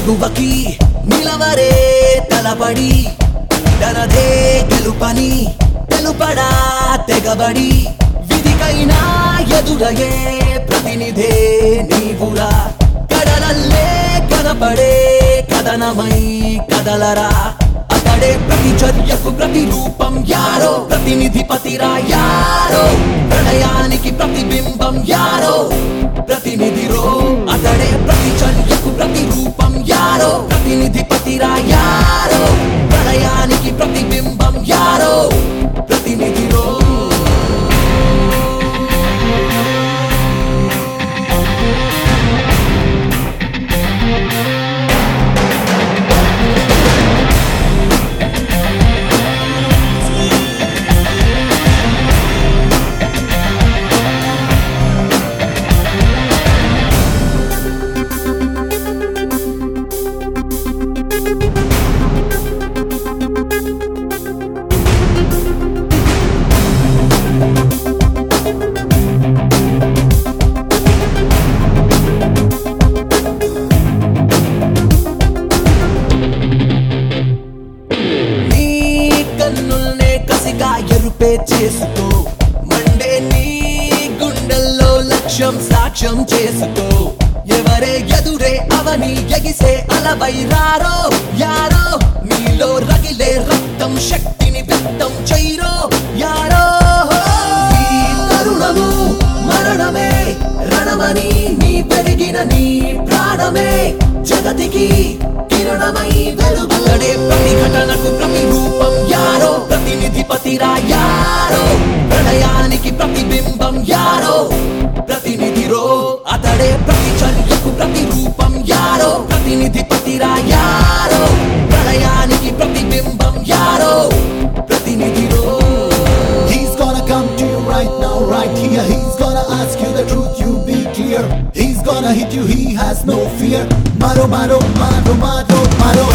తెగువకి నిలవరే తలబడి తనదే గెలుపని తెలుపడా తెగబడి విధికైనా ఎదురయే ప్రతినిధే నీవురా కడలల్లే కనపడే కథనమై కదలరా అతడే ప్రతి చర్యకు ప్రతి రూపం యారో ప్రతినిధి పతిరా యారో ప్రళయానికి ప్రతిబింబం యారో ప్రతినిధి రో అతడే ప్రతి చర్యకు ప్రతి రూపం యారో ప్రతినిధి పతిరా యారో ప్రళయానికి ప్రతిబింబం యారో ప్రతినిధి రో నీ కన్నుల్నే కసిగా ఎరుపే చేసుకో మండే నీ గుండెల్లో లక్ష్యం సాక్ష్యం చేసుకో ఎవరే ఎదురే అవని ఎగిసే అలవై రారో యారో నీలో రగిలే రక్తం శక్తిని వ్యక్తం చైరో యారో ఈ తరుణము మరణమే రణమని నీ పెరిగిన నీ ప్రాణమే జగతికి కిరణమై వెలుగులడే ప్రతి ఘటనకు ప్రతి రూపం యారో ప్రతినిధి పతిరా యారో ప్రళయానికి ప్రతిబింబం యారో ప్రతినిధి రో అతడే ప్రతి చర్యకు ప్రతి రూపం యారో ప్రతినిధి పతిరా యారో ప్రళయానికి ప్రతిబింబం యారో ప్రతినిధి రో He's gonna come to you right now, right here. He's gonna ask you the truth, you be clear. He's gonna hit you, he has no fear. Maro, maro, maro, maro, maro.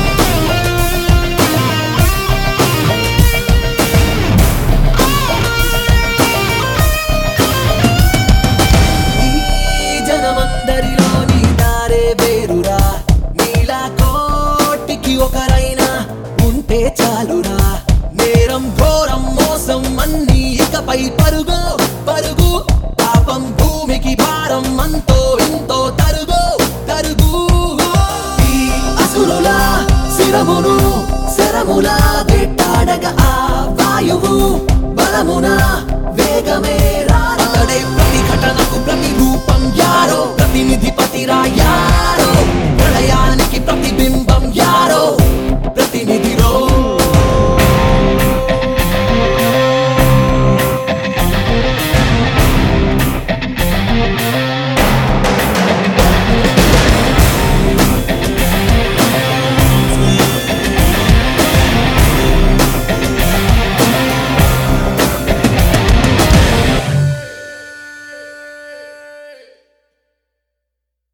ఈ జనమందరిలో నీ దారే వేరురా నీలా కోటికి ఒకరైనా ఉంటే చాలురా నేరం ఘోరం మోసం అన్ని ఇకపై పరుగు పరుగు పాపం భూమికి భారం అంతో ఇంతో తరుగు తరుగు ఈ అసురుల శిరమును శరముల వెట్టాడగ ఆ వాయువు బలమున